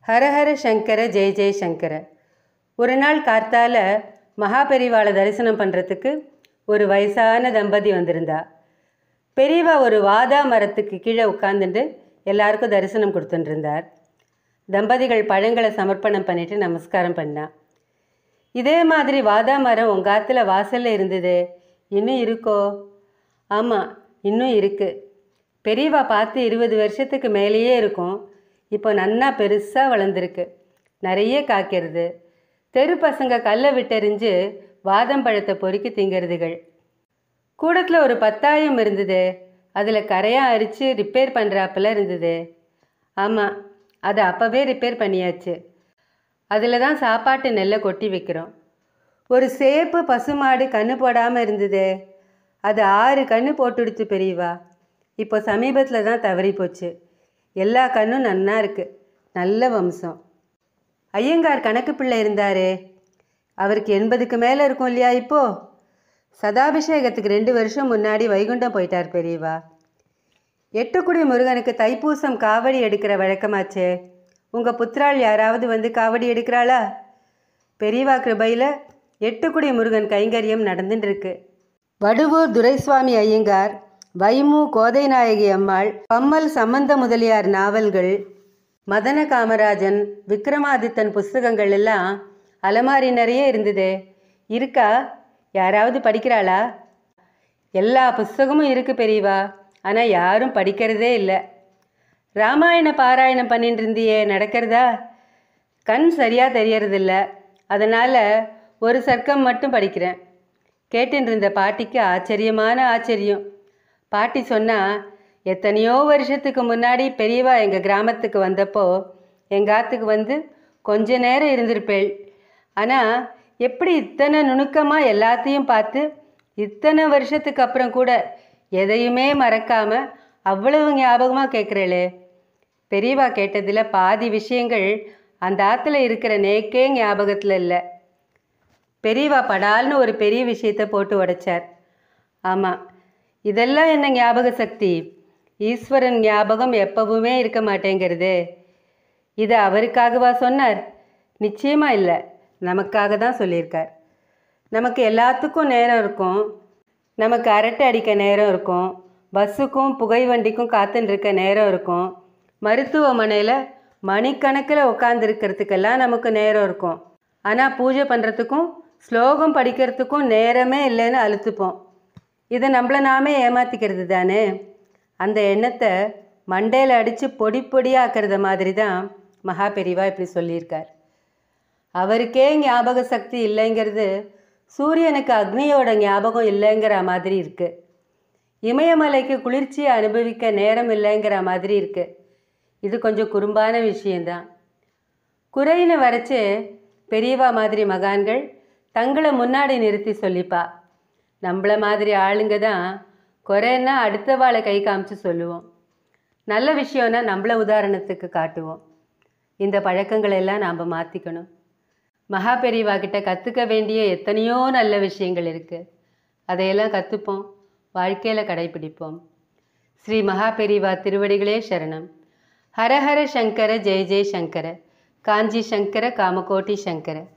ஹரஹர சங்கர ஜெய ஜெய சங்கர ஒரு நாள் கார்த்தால மகாபெரிவாளை தரிசனம் பண்ணுறதுக்கு ஒரு வயசான தம்பதி வந்திருந்தா பெரியவா ஒரு வாதா மரத்துக்கு கீழே உட்காந்துட்டு எல்லாருக்கும் தரிசனம் கொடுத்துட்டு இருந்தார் தம்பதிகள் பழங்களை சமர்ப்பணம் பண்ணிட்டு நமஸ்காரம் பண்ணா இதே மாதிரி வாதா மரம் உங்கள் ஆத்துல வாசல்ல இருந்தது இன்னும் இருக்கோ ஆமாம் இன்னும் இருக்கு பெரியவா பார்த்து இருபது வருஷத்துக்கு மேலேயே இருக்கும் இப்போ நன்னா பெருசாக வளர்ந்துருக்கு நிறைய காய்க்கிறது தெரு பசங்க கல்லை விட்டெறிஞ்சு வாதம் பழத்தை பொறுக்கி திங்கிறதுகள் கூடத்தில் ஒரு பத்தாயம் இருந்தது அதில் கரையாக அரித்து ரிப்பேர் பண்ணுறாப்புல இருந்தது ஆமாம் அதை அப்போவே ரிப்பேர் பண்ணியாச்சு அதில் தான் சாப்பாட்டு நெல்லை கொட்டி வைக்கிறோம் ஒரு சேப்பு பசுமாடு கண்ணு போடாமல் இருந்தது அது ஆறு கண்ணு போட்டுடுச்சு பெரியவா இப்போ சமீபத்தில் தான் தவறி போச்சு எல்லா கண்ணும் நன்னா இருக்கு நல்ல வம்சம் ஐயங்கார் கணக்கு பிள்ளை இருந்தாரே அவருக்கு எண்பதுக்கு மேலே இருக்கும் இல்லையா இப்போ சதாபிஷேகத்துக்கு ரெண்டு வருஷம் முன்னாடி வைகுண்டம் போயிட்டார் பெரியவா எட்டுக்குடி முருகனுக்கு தைப்பூசம் காவடி எடுக்கிற வழக்கமாச்சே உங்கள் புத்திராள் யாராவது வந்து காவடி எடுக்கிறாளா பெரியவா கிருபையில் எட்டுக்குடி முருகன் கைங்கரியம் நடந்துட்டு இருக்கு வடுவூர் துரைசுவாமி ஐயங்கார் வைமு கோதை நாயகி அம்மாள் பம்மல் சம்பந்த முதலியார் நாவல்கள் மதன காமராஜன் விக்ரமாதித்தன் புஸ்தகங்கள் எல்லாம் அலமாரி நிறைய இருந்ததே இருக்கா யாராவது படிக்கிறாளா எல்லா புஸ்தகமும் இருக்கு பெரியவா ஆனால் யாரும் படிக்கிறதே இல்லை ராமாயண பாராயணம் பண்ணிட்டு இருந்தியே நடக்கிறதா கண் சரியாக தெரியறதில்ல அதனால் ஒரு சர்க்கம் மட்டும் படிக்கிறேன் கேட்டுட்டு இருந்த பாட்டிக்கு ஆச்சரியமான ஆச்சரியம் பாட்டி சொன்னா எத்தனையோ வருஷத்துக்கு முன்னாடி பெரியவா எங்கள் கிராமத்துக்கு வந்தப்போ எங்கள் ஆத்துக்கு வந்து கொஞ்ச நேரம் இருந்திருப்பேள் ஆனால் எப்படி இத்தனை நுணுக்கமாக எல்லாத்தையும் பார்த்து இத்தனை வருஷத்துக்கு அப்புறம் கூட எதையுமே மறக்காம அவ்வளவு ஞாபகமாக கேட்குறேளே பெரியவா கேட்டதில் பாதி விஷயங்கள் அந்த ஆற்றுல இருக்கிற நேக்கே ஞாபகத்தில் இல்லை பெரியவா படால்னு ஒரு பெரிய விஷயத்தை போட்டு உடைச்சார் ஆமாம் இதெல்லாம் என்ன ஞாபக சக்தி ஈஸ்வரன் ஞாபகம் எப்பவுமே இருக்க மாட்டேங்கிறது இதை அவருக்காகவா சொன்னார் நிச்சயமா இல்லை நமக்காக தான் சொல்லியிருக்கார் நமக்கு எல்லாத்துக்கும் நேரம் இருக்கும் நமக்கு அரட்டை அடிக்க நேரம் இருக்கும் பஸ்ஸுக்கும் புகை வண்டிக்கும் காத்துன்னு இருக்க நேரம் இருக்கும் மருத்துவமனையில் மணிக்கணக்கில் உட்காந்துருக்கிறதுக்கெல்லாம் நமக்கு நேரம் இருக்கும் ஆனால் பூஜை பண்ணுறதுக்கும் ஸ்லோகம் படிக்கிறதுக்கும் நேரமே இல்லைன்னு அழுத்துப்போம் இதை நம்மளை நாமே ஏமாத்திக்கிறது தானே அந்த எண்ணத்தை மண்டையில் அடித்து பொடி பொடியாக்குறத மாதிரி தான் மகா பெரிவா இப்படி சொல்லியிருக்கார் அவருக்கே ஞாபக சக்தி இல்லைங்கிறது சூரியனுக்கு அக்னியோட ஞாபகம் இல்லைங்கிற மாதிரி இருக்கு இமயமலைக்கு குளிர்ச்சியை அனுபவிக்க நேரம் இல்லைங்கிற மாதிரி இருக்கு இது கொஞ்சம் குறும்பான விஷயந்தான் குறைன்னு வரைச்சு பெரியவா மாதிரி மகான்கள் தங்களை முன்னாடி நிறுத்தி சொல்லிப்பா நம்மள மாதிரி ஆளுங்க தான் குறைன்னா அடுத்த வாழை கை காமிச்சு சொல்லுவோம் நல்ல விஷயம்னா நம்மள உதாரணத்துக்கு காட்டுவோம் இந்த பழக்கங்களை எல்லாம் நாம் மாற்றிக்கணும் மகா பெரியவா கிட்ட கற்றுக்க வேண்டிய எத்தனையோ நல்ல விஷயங்கள் இருக்குது அதையெல்லாம் கற்றுப்போம் வாழ்க்கையில் கடைபிடிப்போம் ஸ்ரீ மகா பெரியவா திருவடிகளே சரணம் ஹரஹர சங்கர ஜெய ஜெய சங்கர காஞ்சி சங்கர காமகோட்டி சங்கர